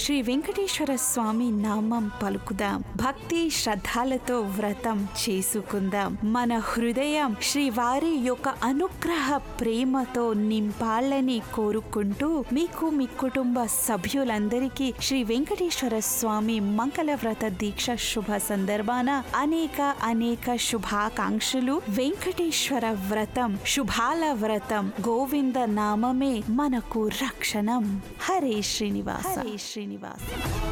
శ్రీ వెంకటేశ్వర స్వామి నామం పలుకుదాం భక్తి శ్రద్ధలతో వ్రతం చేసుకుందాం మన హృదయం శ్రీవారి యొక్క అనుగ్రహ ప్రేమతో నింపాలని కోరుకుంటూ మీకు మీ కుటుంబ సభ్యులందరికీ శ్రీ వెంకటేశ్వర స్వామి మంగళ వ్రత దీక్ష శుభ సందర్భాన అనేక అనేక శుభాకాంక్షలు వెంకటేశ్వర వ్రతం శుభాల వ్రతం గోవింద నామమే మనకు రక్షణం హరే శ్రీనివాస హరే శ్రీనివాస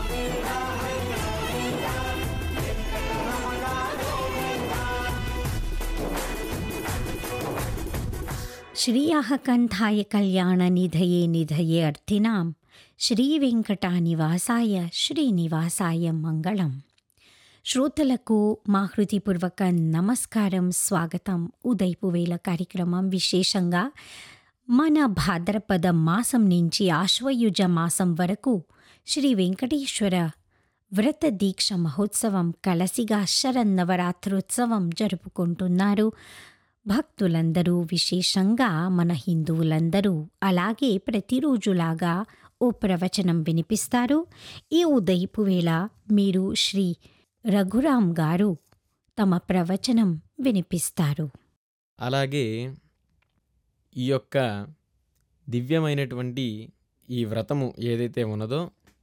శ్రీయాः కంఠాయ కళ్యాణనిధయే నిధయే అర్థినాం శ్రీవెంకటానివాసాయ శ్రీనివాసాయ మంగళం శ్రోతలకు మా హృతిపూర్వక నమస్కారం స్వాగతం ఉదయపు వేళ కార్యక్రమం విశేషంగా మన భాద్రపద మాసం నుంచి ఆశ్వయుజ మాసం వరకు శ్రీ వెంకటేశ్వర వ్రత దీక్ష మహోత్సవం కలసిగా శరన్నవరాత్రోత్సవం జరుపుకుంటున్నారు భక్తులందరూ విశేషంగా మన హిందువులందరూ అలాగే ప్రతిరోజులాగా ఓ ప్రవచనం వినిపిస్తారు ఈ ఉదయపు వేళ మీరు శ్రీ రఘురాం గారు తమ ప్రవచనం వినిపిస్తారు అలాగే ఈ యొక్క దివ్యమైనటువంటి ఈ వ్రతము ఏదైతే ఉన్నదో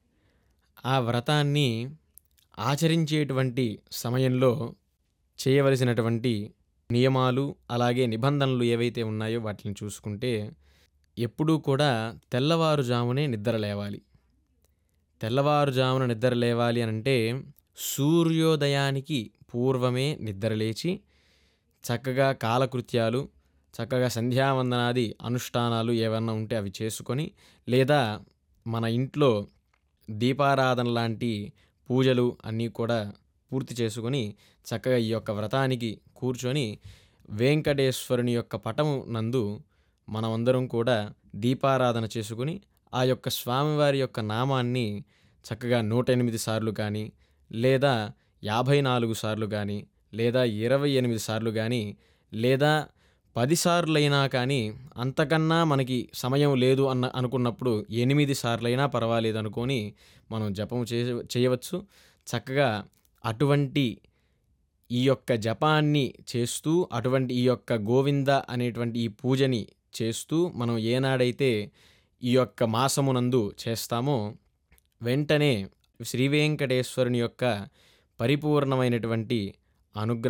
ఆ వ్రతాన్ని ఆచరించేటువంటి సమయంలో చేయవలసినటువంటి నియమాలు అలాగే నిబంధనలు ఏవైతే ఉన్నాయో వాటిని చూసుకుంటే ఎప్పుడూ కూడా తెల్లవారుజామునే నిద్ర లేవాలి తెల్లవారుజామున నిద్ర లేవాలి అని అంటే సూర్యోదయానికి పూర్వమే నిద్రలేచి చక్కగా కాలకృత్యాలు చక్కగా సంధ్యావందనాది అనుష్ఠానాలు ఏమన్నా ఉంటే అవి చేసుకొని లేదా మన ఇంట్లో దీపారాధన లాంటి పూజలు అన్నీ కూడా పూర్తి చేసుకొని చక్కగా ఈ యొక్క వ్రతానికి కూర్చొని వెంకటేశ్వరుని యొక్క పటము నందు మనమందరం కూడా దీపారాధన చేసుకుని ఆ యొక్క స్వామివారి యొక్క నామాన్ని చక్కగా నూట ఎనిమిది సార్లు కానీ లేదా యాభై నాలుగు సార్లు కానీ లేదా ఇరవై ఎనిమిది సార్లు కానీ లేదా పది సార్లైనా కానీ అంతకన్నా మనకి సమయం లేదు అన్న అనుకున్నప్పుడు ఎనిమిది సార్లైనా పర్వాలేదు అనుకొని మనం జపం చే చేయవచ్చు చక్కగా అటువంటి ఈ యొక్క జపాన్ని చేస్తూ అటువంటి ఈ యొక్క గోవింద అనేటువంటి ఈ పూజని చేస్తూ మనం ఏనాడైతే ఈ యొక్క మాసమునందు చేస్తామో వెంటనే శ్రీ వెంకటేశ్వరుని యొక్క పరిపూర్ణమైనటువంటి అనుగ్రహం